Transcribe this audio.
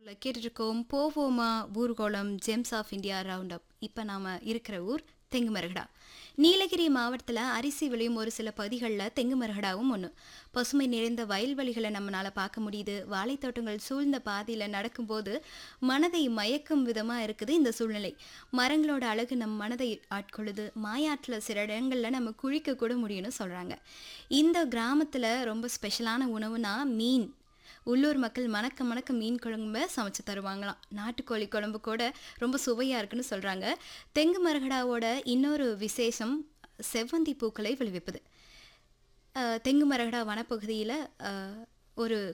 கேட்டுட்ருக்கோம் போவோமா ஊர்கோளம் gems of India round up இப்போ நாம் இருக்கிற ஊர் தெங்குமரகடா நீலகிரி மாவட்டத்தில் அரிசி விளையும் ஒரு சில பகுதிகளில் தெங்குமரகடாவும் ஒன்று பசுமை நிறைந்த வயல்வெளிகளை நம்மளால் பார்க்க முடியுது வாழைத்தோட்டங்கள் சூழ்ந்த பாதையில் நடக்கும்போது மனதை மயக்கும் விதமாக இருக்குது இந்த சூழ்நிலை மரங்களோட அழகு நம் மனதை ஆட்கொள்ளுது மாயாற்றில் சில இடங்களில் நம்ம குழிக்க கூட முடியும்னு சொல்கிறாங்க இந்த கிராமத்தில் ரொம்ப ஸ்பெஷலான உணவுனா மீன் உள்ளூர் மக்கள் மணக்க மணக்க மீன் குழம்பை சமைச்சு தருவாங்களாம் நாட்டுக்கோழி குழம்பு கூட ரொம்ப சுவையாக இருக்குன்னு சொல்கிறாங்க தெங்கு மரகடாவோட இன்னொரு விசேஷம் செவ்வந்தி பூக்களை விளைவிப்பது அஹ், தெங்கு மரகடா வனப்பகுதியில் அஹ், ஒரு